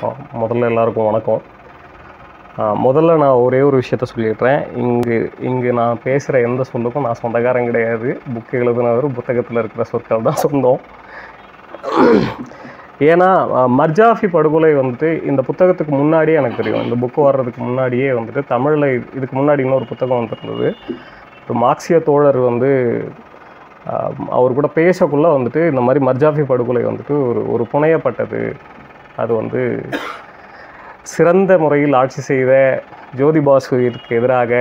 ஆ, முதல்ல எல்லாருக்கும் வணக்கம் ஆ, முதல்ல நான் ஒரே ஒரு விஷயத்த சொல்லிடுறேன் இங்கு இங்கு நான் பேசுகிற எந்த சொல்லுக்கும் நான் சொந்தக்காரன் கிடையாது புக்கு எழுதுனவர் புத்தகத்தில் இருக்கிற சொற்கள் தான் சொந்தம் ஏன்னா ஆ, மர்ஜாஃபி படுகொலை வந்துட்டு இந்த புத்தகத்துக்கு முன்னாடியே எனக்கு தெரியும் இந்த புக்கு வர்றதுக்கு முன்னாடியே வந்துட்டு தமிழில் இதுக்கு முன்னாடி இன்னொரு புத்தகம் வந்திருந்தது ஒரு மார்க்சிய தோழர் வந்து ஆ, அவர் கூட பேசக்குள்ளே வந்துட்டு இந்த மாதிரி மர்ஜாஃபி படுகொலை வந்துட்டு ஒரு ஒரு புனையப்பட்டது அது வந்து சிறந்த முறையில் ஆட்சி செய்த ஜோதி பாசுவிற்கு எதிராக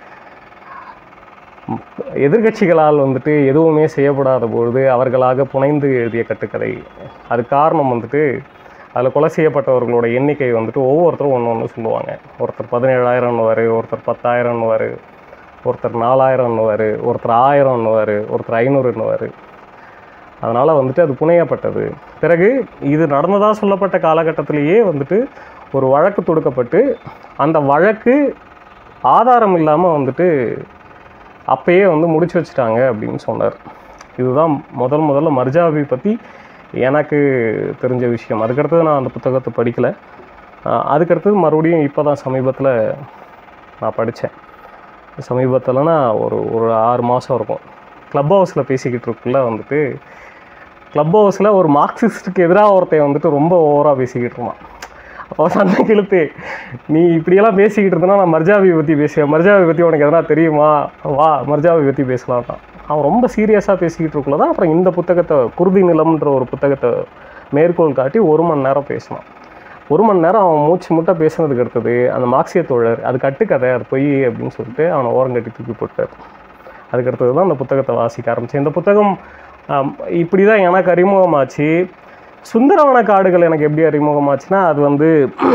ம், எதிர்க்கட்சிகளால் வந்துட்டு எதுவுமே செய்யப்படாத பொழுது அவர்களாக புனைந்து எழுதிய கட்டுக்கதை அது காரணம் வந்துட்டு அதில் கொலை செய்யப்பட்டவர்களோட எண்ணிக்கை வந்துட்டு ஒவ்வொருத்தரும் ஒன்று ஒன்று சொல்லுவாங்க ஒருத்தர் பதினேழாயிரம்னுவார் ஒருத்தர் பத்தாயிரம்னுவார் ஒருத்தர் நாலாயிரம்னுவார் ஒருத்தர் ஆயிரம்னுவார் ஒருத்தர் ஐநூறுன்னுவார் அதனால் வந்துட்டு அது புனையப்பட்டது பிறகு இது நடந்ததாக சொல்லப்பட்ட காலகட்டத்திலேயே வந்துட்டு ஒரு வழக்கு தொடுக்கப்பட்டு அந்த வழக்கு ஆதாரம் இல்லாமல் வந்துட்டு அப்பயே வந்து முடிச்சு வச்சுட்டாங்க அப்படின்னு சொன்னார் இதுதான் முதல் முதல்ல மர்ஜாபி பற்றி எனக்கு தெரிஞ்ச விஷயம் அதுக்கடுத்தது நான் அந்த புத்தகத்தை படிக்கலை அதுக்கடுத்தது மறுபடியும் இப்போ தான் சமீபத்தில் நான் படித்தேன் சமீபத்தில்னா ஒரு ஒரு ஆறு மாதம் இருக்கும் க்ளப் ஹவுஸில் பேசிக்கிட்டு இருக்குள்ள வந்துட்டு க்ளப் ஹவுஸில் ஒரு மார்க்சிஸ்ட்டுக்கு எதிராக ஒருத்தன் வந்துட்டு ரொம்ப ஓவராக பேசிக்கிட்டு இருந்தான் அப்போ சண்டை கிழத்து நீ இப்படியெல்லாம் பேசிக்கிட்டு இருந்தனா நான் மர்ஜாவி பற்றி பேசுவேன் மர்ஜாவி பற்றி உனக்கு எதனா தெரியுமா வா மர்ஜாவி பற்றி பேசலாம் தான் அவன் ரொம்ப சீரியஸாக பேசிக்கிட்டு இருக்குள்ள தான் அப்புறம் இந்த புத்தகத்தை குருதி நிலம்ன்ற ஒரு புத்தகத்தை மேற்கோள் காட்டி ஒரு மணி நேரம் பேசினான் ஒரு மணி நேரம் அவன் மூச்சு முட்டை பேசுனதுக்கு அடுத்தது அந்த மார்க்சிய தோழர் அது கட்டுக்கதை அது பொய் அப்படின்னு சொல்லிட்டு அவனை ஓரம் கட்டி தூக்கி போட்டார் அதுக்கு அடுத்தது தான் அந்த புத்தகத்தை வாசிக்க ஆரம்பித்தேன் இந்த புத்தகம் ஆம், இப்படி தான் எனக்கு அறிமுகமாச்சு சுந்தரவன காடுகள் எனக்கு எப்படி அறிமுகமாச்சுன்னா அது வந்து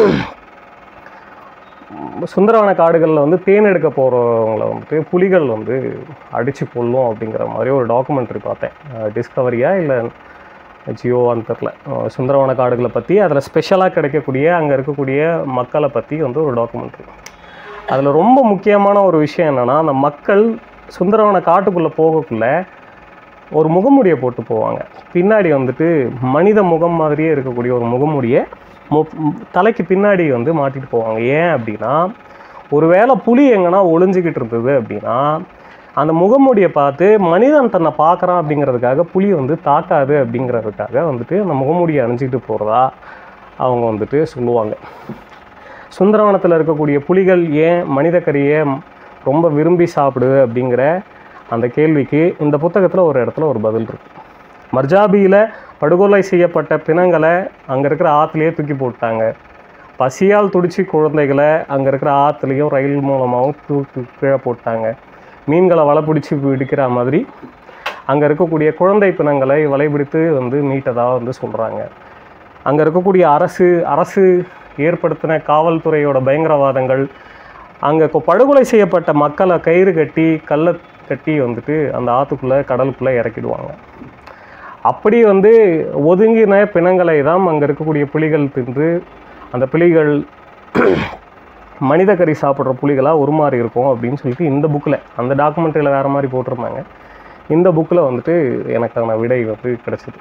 சுந்தரவன காடுகளில் வந்து தேன் எடுக்க போகிறவங்கள வந்துட்டு புலிகள் வந்து அடித்து கொள்ளும் அப்படிங்கிற மாதிரி ஒரு டாக்குமெண்ட்ரி பார்த்தேன் டிஸ்கவரியா இல்லை ஜியோவான்னு தெரில சுந்தரவன காடுகளை பற்றி அதில் ஸ்பெஷலாக கிடைக்கக்கூடிய அங்கே இருக்கக்கூடிய மக்களை பற்றி வந்து ஒரு டாக்குமெண்ட்ரி அதில் ரொம்ப முக்கியமான ஒரு விஷயம் என்னென்னா அந்த மக்கள் சுந்தரவன காட்டுக்குள்ளே போகக்குள்ளே ஒரு முகமூடியை போட்டு போவாங்க பின்னாடி வந்துட்டு மனித முகம் மாதிரியே இருக்கக்கூடிய ஒரு முகமூடியை மு தலைக்கு பின்னாடி வந்து மாட்டிட்டு போவாங்க ஏன் அப்படின்னா ஒருவேளை புலி எங்கன்னா ஒளிஞ்சிக்கிட்டு இருந்தது அப்படின்னா அந்த முகமூடியை பார்த்து மனிதன் தன்னை பார்க்குறான் அப்படிங்கிறதுக்காக புலி வந்து தாக்காது அப்படிங்கிறதுக்காக வந்துட்டு அந்த முகமூடியை அணிஞ்சிக்கிட்டு போகிறதா அவங்க வந்துட்டு சொல்லுவாங்க சுந்தரவனத்தில் இருக்கக்கூடிய புலிகள் ஏன் மனித கறியை ரொம்ப விரும்பி சாப்பிடுது அப்படிங்கிற அந்த கேள்விக்கு இந்த புத்தகத்தில் ஒரு இடத்துல ஒரு பதில் இருக்கு மர்ஜாபியில் படுகொலை செய்யப்பட்ட பிணங்களை அங்கே இருக்கிற ஆற்றுலேயே தூக்கி போட்டாங்க பசியால் துடிச்சு குழந்தைகளை அங்கே இருக்கிற ஆற்றுலையும் ரயில் மூலமாகவும் தூக்கி கீழே போட்டாங்க மீன்களை வலை பிடிச்சி பிடிக்கிற மாதிரி அங்கே இருக்கக்கூடிய குழந்தை பிணங்களை வலைபிடித்து வந்து மீட்டதாக வந்து சொல்கிறாங்க அங்கே இருக்கக்கூடிய அரசு அரசு ஏற்படுத்தின காவல்துறையோட பயங்கரவாதங்கள் அங்கே கொ- படுகொலை செய்யப்பட்ட மக்களை கயிறு கட்டி கல்லை கட்டி வந்துட்டு அந்த ஆற்றுக்குள்ளே கடலுக்குள்ளே இறக்கிடுவாங்க அப்படி வந்து ஒதுங்கின பிணங்களை தான் அங்கே இருக்கக்கூடிய புலிகள் தின்று அந்த புலிகள் மனித கறி சாப்பிட்ற புலிகளாக உருமாறி இருக்கும் அப்படின்னு சொல்லிட்டு இந்த புக்கில் அந்த டாக்குமெண்ட்ரியில் வேறு மாதிரி போட்டிருந்தாங்க இந்த புக்கில் வந்துட்டு எனக்கான விடை வந்து கிடச்சிது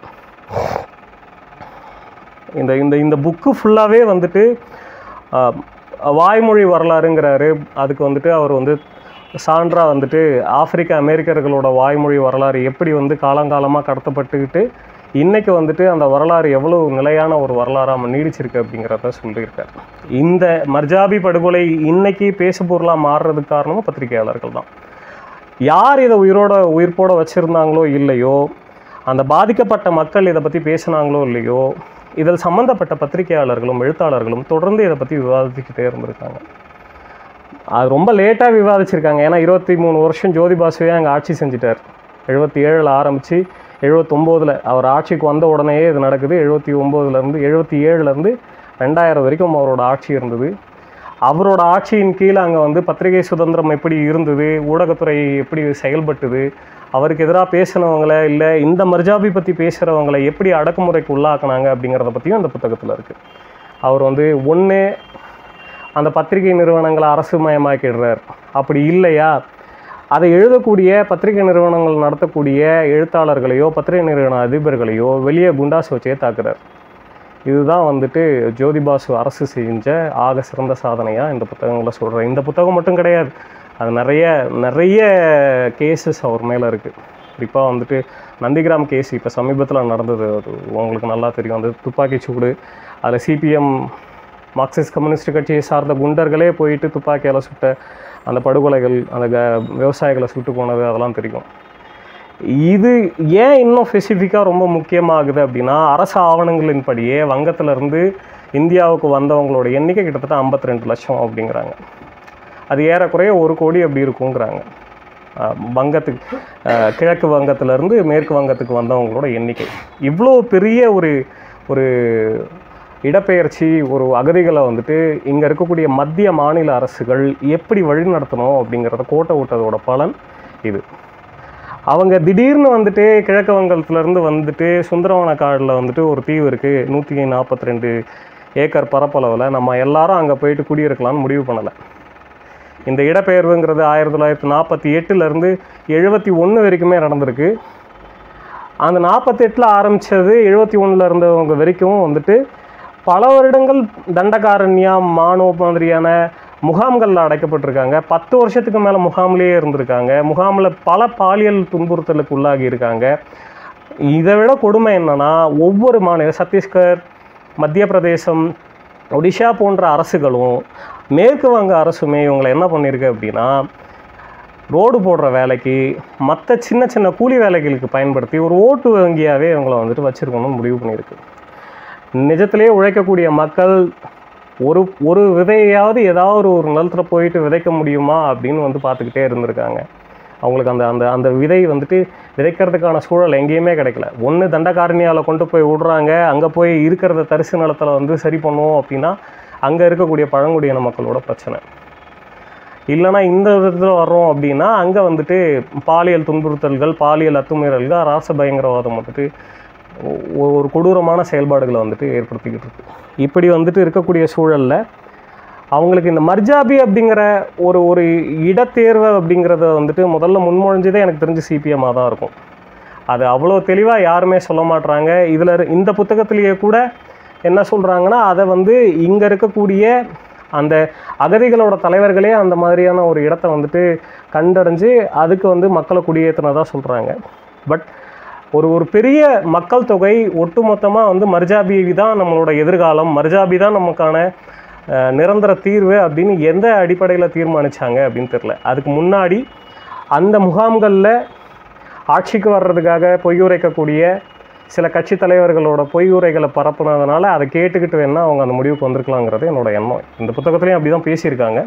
இந்த இந்த இந்த புக்கு ஃபுல்லாகவே வந்துட்டு ஆஹ், வாய்மொழி வரலாறுங்கிறாரு அதுக்கு வந்துட்டு அவர் வந்து சான்றா வந்துட்டு ஆப்பிரிக்க அமெரிக்கர்களோட வாய்மொழி வரலாறு எப்படி வந்து காலங்காலமாக கடத்தப்பட்டுக்கிட்டு இன்னைக்கு வந்துட்டு அந்த வரலாறு எவ்வளோ நிலையான ஒரு வரலாறாக நீடிச்சிருக்கு அப்படிங்கிறத சொல்லியிருக்காரு இந்த மர்ஜாபி படுகொலை இன்னைக்கு பேசு பொருளாக மாறுறதுக்கு காரணமும் பத்திரிகையாளர்கள் தான் யார் இதை உயிரோட உயிர்ப்போட வச்சுருந்தாங்களோ இல்லையோ அந்த பாதிக்கப்பட்ட மக்கள் இதை பற்றி பேசுனாங்களோ இல்லையோ இதில் சம்மந்தப்பட்ட பத்திரிகையாளர்களும் எழுத்தாளர்களும் தொடர்ந்து இதை பற்றி விவாதிச்சுக்கிட்டே இருந்திருக்காங்க அது ரொம்ப லேட்டாக விவாதிச்சிருக்காங்க ஏன்னா இருபத்தி மூணு வருஷம் ஜோதி பாசுவே அங்கே ஆட்சி செஞ்சிட்டார் எழுபத்தி ஏழில் ஆரம்பித்து எழுபத்தொம்போதில் அவர் ஆட்சிக்கு வந்த உடனேயே இது நடக்குது எழுபத்தி ஒம்போதுலேருந்து எழுபத்தி ஏழுலேருந்து ரெண்டாயிரம் வரைக்கும் அவரோட ஆட்சி இருந்தது அவரோட ஆட்சியின் கீழே அங்கே வந்து பத்திரிகை சுதந்திரம் எப்படி இருந்தது ஊடகத்துறை எப்படி செயல்பட்டுது அவருக்கு எதிராக பேசினவங்கள இல்லை இந்த மர்ஜாபி பற்றி பேசுகிறவங்களை எப்படி அடக்குமுறைக்கு உள்ளாக்குனாங்க அப்படிங்கிறத பற்றியும் அந்த புத்தகத்தில் இருக்குது அவர் வந்து ஒன்று அந்த பத்திரிகை நிறுவனங்களை அரசு மயமாக்கிடுறார் அப்படி இல்லையா அதை எழுதக்கூடிய பத்திரிகை நிறுவனங்கள் நடத்தக்கூடிய எழுத்தாளர்களையோ பத்திரிகை நிறுவன அதிபர்களையோ வெளியே குண்டாஸ் வச்சே தாக்குறார் இதுதான் வந்துட்டு ஜோதிபாசு அரசு செஞ்ச ஆக சிறந்த சாதனையாக இந்த புத்தகங்களை சொல்கிறேன் இந்த புத்தகம் மட்டும் கிடையாது அது நிறைய நிறைய கேசஸ் அவர் மேலே இருக்குது குறிப்பாக வந்துட்டு நந்திகிராம் கேஸ் இப்போ சமீபத்தில் நடந்தது அது உங்களுக்கு நல்லா தெரியும் அந்த துப்பாக்கிச் சூடு அதில் சிபிஎம் மார்க்சிஸ்ட் கம்யூனிஸ்ட் கட்சியை சார்ந்த குண்டர்களே போயிட்டு துப்பாக்கியால் சுட்ட அந்த படுகொலைகள் அந்த க விவசாயிகளை சுட்டு போனது அதெல்லாம் தெரியும் இது ஏன் இன்னும் ஸ்பெசிஃபிக்காக ரொம்ப முக்கியமாகுது அப்படின்னா அரசு ஆவணங்களின்படியே வங்கத்திலிருந்து இந்தியாவுக்கு வந்தவங்களோட எண்ணிக்கை கிட்டத்தட்ட 52 ரெண்டு லட்சம் அப்படிங்கிறாங்க அது ஏறக்குறைய ஒரு கோடி அப்படி இருக்குங்கிறாங்க அஹ் வங்கத்துக்கு அஹ் கிழக்கு வங்கத்திலேருந்து மேற்கு வங்கத்துக்கு வந்தவங்களோட எண்ணிக்கை இவ்வளோ பெரிய ஒரு ஒரு இடப்பெயர்ச்சி ஒரு அகதிகளை வந்துட்டு இங்கே இருக்கக்கூடிய மத்திய மாநில அரசுகள் எப்படி வழிநடத்தணும் அப்படிங்கிறத கோட்டை விட்டதோட பலன் இது அவங்க திடீர்னு வந்துட்டு கிழக்கு வங்கத்திலேருந்து வந்துட்டு சுந்தரவன காடில் வந்துட்டு ஒரு தீவு இருக்குது நூற்றி நாற்பத்தி ரெண்டு ஏக்கர் பரப்பளவில் நம்ம எல்லாரும் அங்கே போயிட்டு குடியிருக்கலாம்னு முடிவு பண்ணலை இந்த இடப்பெயர்வுங்கிறது ஆயிரத்தி தொள்ளாயிரத்தி நாற்பத்தி எட்டுலேருந்து எழுபத்தி ஒன்று வரைக்குமே நடந்திருக்கு அந்த நாற்பத்தெட்டில் ஆரம்பித்தது எழுபத்தி ஒன்றில் இருந்தவங்க வரைக்கும் வந்துட்டு பல வருடங்கள் தண்டகாரண்யா மானோ மாதிரியான முகாம்களில் அடைக்கப்பட்டிருக்காங்க பத்து வருஷத்துக்கு மேலே முகாம்லேயே இருந்திருக்காங்க முகாமில் பல பாலியல் துன்புறுத்தலுக்கு உள்ளாகி இருக்காங்க இதை விட கொடுமை என்னன்னா ஒவ்வொரு மாநில சத்தீஸ்கர் மத்திய பிரதேசம் ஒடிஷா போன்ற அரசுகளும் மேற்கு வங்க அரசுமே இவங்களை என்ன பண்ணியிருக்கு அப்படின்னா ரோடு போடுற வேலைக்கு மற்ற சின்ன சின்ன கூலி வேலைகளுக்கு பயன்படுத்தி ஒரு ஓட்டு வங்கியாகவே இவங்களை வந்துட்டு வச்சுருக்கணும்னு முடிவு பண்ணியிருக்கு நிஜத்திலேயே உழைக்கக்கூடிய மக்கள் ஒரு ஒரு விதையாவது ஏதாவது ஒரு நிலத்துல போயிட்டு விதைக்க முடியுமா அப்படின்னு வந்து பார்த்துக்கிட்டே இருந்திருக்காங்க அவங்களுக்கு அந்த அந்த அந்த விதை வந்துட்டு விதைக்கிறதுக்கான சூழல் எங்கேயுமே கிடைக்கல ஒன்று தண்டகாரணியால் கொண்டு போய் விடுறாங்க அங்கே போய் இருக்கிறத தரிசு நிலத்தில் வந்து சரி பண்ணுவோம் அப்படின்னா அங்கே இருக்கக்கூடிய பழங்குடியின மக்களோட பிரச்சனை இல்லைனா இந்த விதத்தில் வர்றோம் அப்படின்னா அங்கே வந்துட்டு பாலியல் துன்புறுத்தல்கள் பாலியல் அத்துமீறல்கள் ராச பயங்கரவாதம் வந்துட்டு ஒ- ஒரு கொடூரமான செயல்பாடுகளை வந்துட்டு ஏற்படுத்திக்கிட்டு இருக்கு இப்படி வந்துட்டு இருக்கக்கூடிய சூழலில் அவங்களுக்கு இந்த மர்ஜாபி அப்படிங்கிற ஒரு ஒரு இடத்தேர்வு அப்படிங்கிறத வந்துட்டு முதல்ல முன்மொழிஞ்சதே எனக்கு தெரிஞ்சு சிபிஎம்மாக தான் இருக்கும் அது அவ்வளோ தெளிவாக யாருமே சொல்ல மாட்றாங்க இதில் இந்த புத்தகத்திலேயே கூட என்ன சொல்கிறாங்கன்னா அதை வந்து இங்கே இருக்கக்கூடிய அந்த அகதிகளோட தலைவர்களே அந்த மாதிரியான ஒரு இடத்த வந்துட்டு கண்டடைஞ்சு அதுக்கு வந்து மக்களை குடியேற்றினதாக சொல்கிறாங்க பட் ஒரு ஒரு பெரிய மக்கள் தொகை ஒட்டுமொத்தமாக வந்து மர்ஜாபி தான் நம்மளோட எதிர்காலம் மர்ஜாபி தான் நமக்கான அஹ், நிரந்தர தீர்வு அப்படின்னு எந்த அடிப்படையில் தீர்மானிச்சாங்க அப்படின்னு தெரில அதுக்கு முன்னாடி அந்த முகாம்களில் ஆட்சிக்கு வர்றதுக்காக பொய்யுரைக்கக்கூடிய சில கட்சி தலைவர்களோட பொய்யுரைகளை பரப்புனதுனால அதை கேட்டுக்கிட்டு வேணா அவங்க அந்த முடிவுக்கு வந்திருக்கலாங்கிறது என்னோட எண்ணம் இந்த புத்தகத்துலையும் அப்படி தான் பேசியிருக்காங்க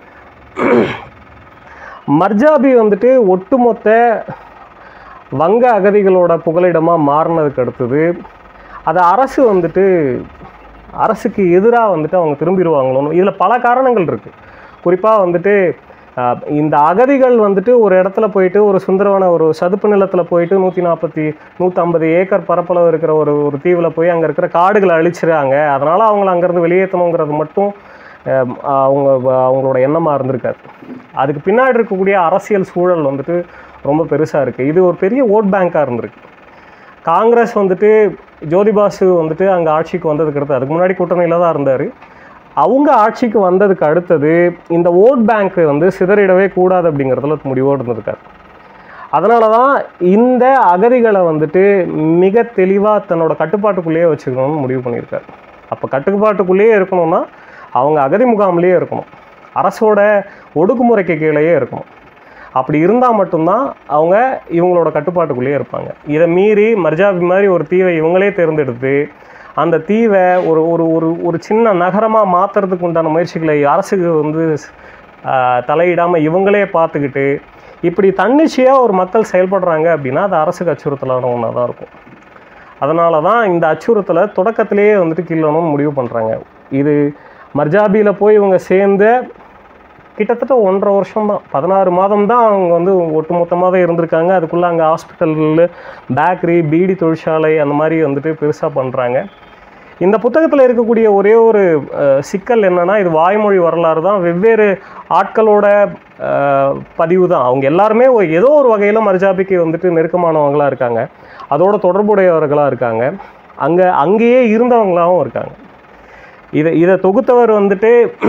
மர்ஜாபி வந்துட்டு ஒட்டுமொத்த வங்க அகதிகளோட புகலிடமாக மாறினதுக்கு அடுத்தது அதை அரசு வந்துட்டு அரசுக்கு எதிராக வந்துட்டு அவங்க திரும்பிடுவாங்களோன்னு இதில் பல காரணங்கள் இருக்குது குறிப்பாக வந்துட்டு ஆஹ், இந்த அகதிகள் வந்துட்டு ஒரு இடத்துல போயிட்டு ஒரு சுந்தரவன ஒரு சதுப்பு நிலத்தில் போயிட்டு நூற்றி நாற்பத்தி நூற்றம்பது ஏக்கர் பரப்பளவு இருக்கிற ஒரு ஒரு தீவில் போய் அங்கே இருக்கிற காடுகளை அழிச்சிடுறாங்க அதனால் அவங்கள அங்கேருந்து வெளியேற்றணுங்கிறது மட்டும் ஆஹ், அவங்க அவங்களோட எண்ணமாக இருந்திருக்காது அதுக்கு பின்னாடி இருக்கக்கூடிய அரசியல் சூழல் வந்துட்டு ரொம்ப பெருசாக இருக்குது இது ஒரு பெரிய ஓட் பேங்காக இருந்திருக்கு காங்கிரஸ் வந்துட்டு ஜோதிபாசு வந்துட்டு அங்கே ஆட்சிக்கு வந்ததுக்கு அடுத்து அதுக்கு முன்னாடி கூட்டணியில் தான் இருந்தார் அவங்க ஆட்சிக்கு வந்ததுக்கு அடுத்தது இந்த ஓட் பேங்க் வந்து சிதறிடவே கூடாது அப்படிங்கிறதுல முடிவோடு இருந்திருக்காரு அதனால தான் இந்த அகதிகளை வந்துட்டு மிக தெளிவாக தன்னோட கட்டுப்பாட்டுக்குள்ளேயே வச்சுக்கணும்னு முடிவு பண்ணியிருக்காரு அப்போ கட்டுப்பாட்டுக்குள்ளேயே இருக்கணும்னா அவங்க அகதி முகாம்லேயே இருக்கணும் அரசோட ஒடுக்குமுறைக்கு கீழேயே இருக்கணும் அப்படி இருந்தால் மட்டும்தான் அவங்க இவங்களோட கட்டுப்பாட்டுக்குள்ளேயே இருப்பாங்க இதை மீறி மர்ஜாபி மாதிரி ஒரு தீவை இவங்களே தேர்ந்தெடுத்து அந்த தீவை ஒரு ஒரு ஒரு ஒரு சின்ன நகரமாக மாற்றுறதுக்கு உண்டான முயற்சிகளை அரசுக்கு வந்து தலையிடாமல் இவங்களே பார்த்துக்கிட்டு இப்படி தன்னிச்சையாக ஒரு மக்கள் செயல்படுறாங்க அப்படின்னா அது அரசுக்கு அச்சுறுத்தலான ஒன்றா தான் இருக்கும் அதனால தான் இந்த அச்சுறுத்தலை தொடக்கத்திலேயே வந்துட்டு கில்லணும்னு முடிவு பண்ணுறாங்க இது மர்ஜாபியில் போய் இவங்க சேர்ந்த கிட்டத்தட்ட ஒன்றரை வருஷம் தான் பதினாறு மாதம் தான் அவங்க வந்து ஒட்டுமொத்தமாகவே இருந்திருக்காங்க அதுக்குள்ளே அங்கே ஹாஸ்பிட்டல் பேக்கரி பீடி தொழிற்சாலை அந்த மாதிரி வந்துட்டு பெருசாக பண்ணுறாங்க இந்த புத்தகத்தில் இருக்கக்கூடிய ஒரே ஒரு அஹ், சிக்கல் என்னன்னா இது வாய்மொழி வரலாறு தான் வெவ்வேறு ஆட்களோட அஹ், பதிவு தான் அவங்க எல்லாருமே ஒரு- ஏதோ ஒரு வகையில் மர்ஜாபிக்கு வந்துட்டு நெருக்கமானவங்களாக இருக்காங்க அதோட தொடர்புடையவர்களாக இருக்காங்க அங்கே அங்கேயே இருந்தவங்களாகவும் இருக்காங்க இதை இதை தொகுத்தவர் வந்துட்டு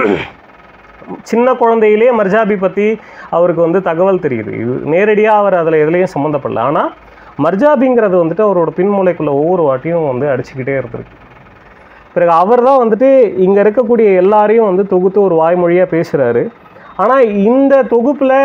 சின்ன குழந்தையிலே மர்ஜாபி பற்றி அவருக்கு வந்து தகவல் தெரியுது இது நேரடியாக அவர் அதில் எதுலேயும் சம்மந்தப்படல ஆனால் மர்ஜாபிங்கிறது வந்துட்டு அவரோட பின்மூளைக்குள்ளே ஒவ்வொரு வாட்டியும் வந்து அடிச்சுக்கிட்டே இருந்திருக்கு பிறகு அவர் தான் வந்துட்டு இங்கே இருக்கக்கூடிய எல்லாரையும் வந்து தொகுத்து ஒரு வாய்மொழியாக பேசுகிறாரு ஆனால் இந்த தொகுப்பில்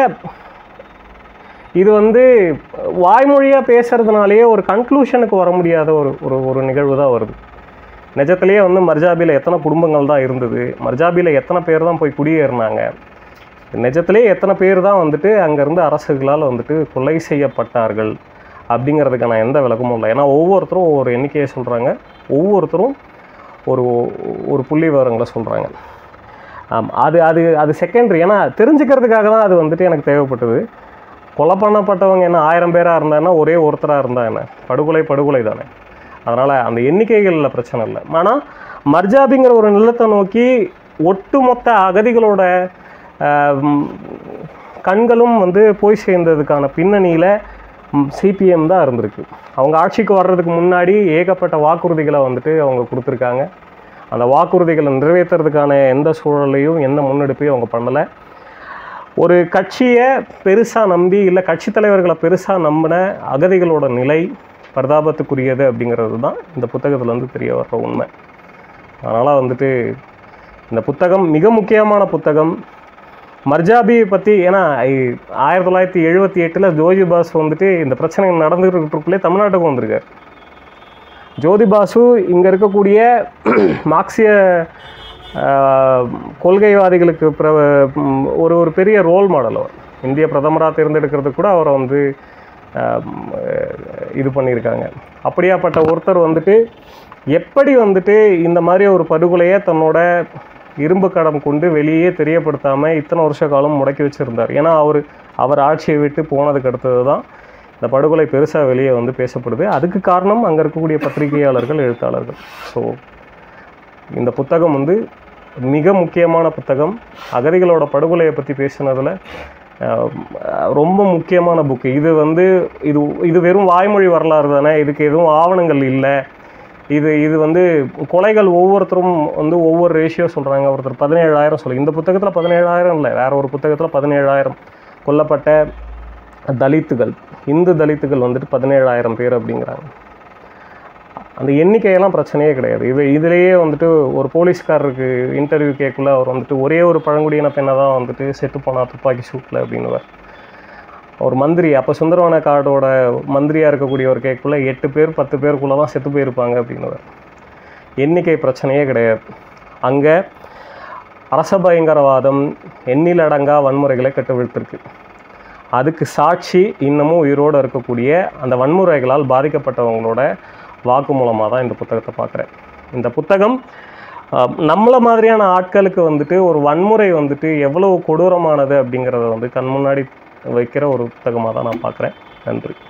இது வந்து வாய்மொழியாக பேசுறதுனாலேயே ஒரு கன்க்ளூஷனுக்கு வர முடியாத ஒரு ஒரு ஒரு நிகழ்வு தான் வருது நிஜத்திலேயே வந்து மர்ஜாபியில் எத்தனை குடும்பங்கள் தான் இருந்தது மர்ஜாபியில் எத்தனை பேர் தான் போய் குடியேறினாங்க நிஜத்திலே எத்தனை பேர் தான் வந்துட்டு அங்கேருந்து அரசுகளால் வந்துட்டு கொலை செய்யப்பட்டார்கள் அப்படிங்கிறதுக்கான எந்த விளக்கமும் இல்லை ஏன்னா ஒவ்வொருத்தரும் ஒவ்வொரு எண்ணிக்கையை சொல்கிறாங்க ஒவ்வொருத்தரும் ஒரு ஒரு புள்ளி விவரங்களை சொல்கிறாங்க ஆம் அது அது அது செகண்டரி ஏன்னா தெரிஞ்சுக்கிறதுக்காக தான் அது வந்துட்டு எனக்கு தேவைப்பட்டது கொலை பண்ணப்பட்டவங்க என்ன ஆயிரம் பேராக இருந்தாங்கன்னா ஒரே ஒருத்தராக இருந்தா என்ன படுகொலை படுகொலை தானே அதனால் அந்த எண்ணிக்கைகளில் பிரச்சனை இல்லை ஆனால் மர்ஜாபிங்கிற ஒரு நிலத்தை நோக்கி ஒட்டுமொத்த அகதிகளோட ஆஹ், ம், கண்களும் வந்து போய் சேர்ந்ததுக்கான பின்னணியில் சிபிஎம் தான் இருந்திருக்கு அவங்க ஆட்சிக்கு வர்றதுக்கு முன்னாடி ஏகப்பட்ட வாக்குறுதிகளை வந்துட்டு அவங்க கொடுத்துருக்காங்க அந்த வாக்குறுதிகளை நிறைவேற்றுறதுக்கான எந்த சூழலையும் எந்த முன்னெடுப்பையும் அவங்க பண்ணலை ஒரு கட்சியை பெருசாக நம்பி இல்லை கட்சி தலைவர்களை பெருசாக நம்பின அகதிகளோட நிலை பரிதாபத்துக்குரியது அப்படிங்கிறது தான் இந்த புத்தகத்துல இருந்து தெரிய வர்ற உண்மை அதனால் வந்துட்டு இந்த புத்தகம் மிக முக்கியமான புத்தகம் மர்ஜாபியை பற்றி ஏன்னா ஐ- ஆயிரத்தி தொள்ளாயிரத்தி எழுபத்தி எட்டில் ஜோதி பாசு வந்துட்டு இந்த பிரச்சனை நடந்துருக்கிறதுக்குள்ளே தமிழ்நாட்டுக்கு வந்திருக்கார் ஜோதி பாசு இங்கே இருக்கக்கூடிய மார்க்சிய ஆஹ், கொள்கைவாதிகளுக்கு பிர ம், ஒரு ஒரு பெரிய ரோல் மாடல் அவர் இந்திய பிரதமராக தேர்ந்தெடுக்கிறதுக்கு கூட அவரை வந்து ஆஹ், ம், இது பண்ணியிருக்காங்க அப்படியாப்பட்ட ஒருத்தர் வந்துட்டு எப்படி வந்துட்டு இந்த மாதிரி ஒரு படுகொலையை தன்னோட இரும்பு கடம் கொண்டு வெளியே தெரியப்படுத்தாமல் இத்தனை வருஷ காலம் முடக்கி வச்சுருந்தார் ஏன்னா அவர் அவர் ஆட்சியை விட்டு போனதுக்கு அடுத்தது தான் இந்த படுகொலை பெருசாக வெளியே வந்து பேசப்படுது அதுக்கு காரணம் அங்கே இருக்கக்கூடிய பத்திரிகையாளர்கள் எழுத்தாளர்கள் ஸோ இந்த புத்தகம் வந்து மிக முக்கியமான புத்தகம் அகதிகளோட படுகொலையை பற்றி பேசுனதில் ரொம்ப முக்கியமான புக்கு இது வந்து இது இது வெறும் வாய்மொழி வரலாறு தானே இதுக்கு எதுவும் ஆவணங்கள் இல்லை இது இது வந்து கொலைகள் ஒவ்வொருத்தரும் வந்து ஒவ்வொரு ரேஷியோ சொல்கிறாங்க ஒருத்தர் பதினேழாயிரம் சொல்லி இந்த புத்தகத்தில் பதினேழாயிரம் இல்லை வேற ஒரு புத்தகத்தில் பதினேழாயிரம் கொல்லப்பட்ட தலித்துகள் இந்து தலித்துகள் வந்துட்டு பதினேழாயிரம் பேர் அப்படிங்கிறாங்க அந்த எண்ணிக்கையெல்லாம் பிரச்சனையே கிடையாது இது இதுலேயே வந்துட்டு ஒரு போலீஸ்காரருக்கு இன்டர்வியூ கேட்கல அவர் வந்துட்டு ஒரே ஒரு பழங்குடியின பெண்ணை தான் வந்துட்டு செத்து போனா துப்பாக்கி சூட்டில் அப்படின்னுவார் ஒரு மந்திரி அப்போ சுந்தரவன காடோட மந்திரியாக இருக்கக்கூடிய ஒரு கேட்குள்ள எட்டு பேர் பத்து பேருக்குள்ளே தான் செத்து போயிருப்பாங்க அப்படின்னுவார் எண்ணிக்கை பிரச்சனையே கிடையாது அங்கே அரச பயங்கரவாதம் எண்ணிலடங்கா வன்முறைகளை கட்டவிழ்த்திருக்கு அதுக்கு சாட்சி இன்னமும் உயிரோடு இருக்கக்கூடிய அந்த வன்முறைகளால் பாதிக்கப்பட்டவங்களோட வாக்குமூலமாக தான் இந்த புத்தகத்தை பார்க்குறேன் இந்த புத்தகம் அஹ், நம்மள மாதிரியான ஆட்களுக்கு வந்துட்டு ஒரு வன்முறை வந்துட்டு எவ்வளவு கொடூரமானது அப்படிங்கிறத வந்து கண் முன்னாடி வைக்கிற ஒரு புத்தகமாக தான் நான் பார்க்குறேன் நன்றி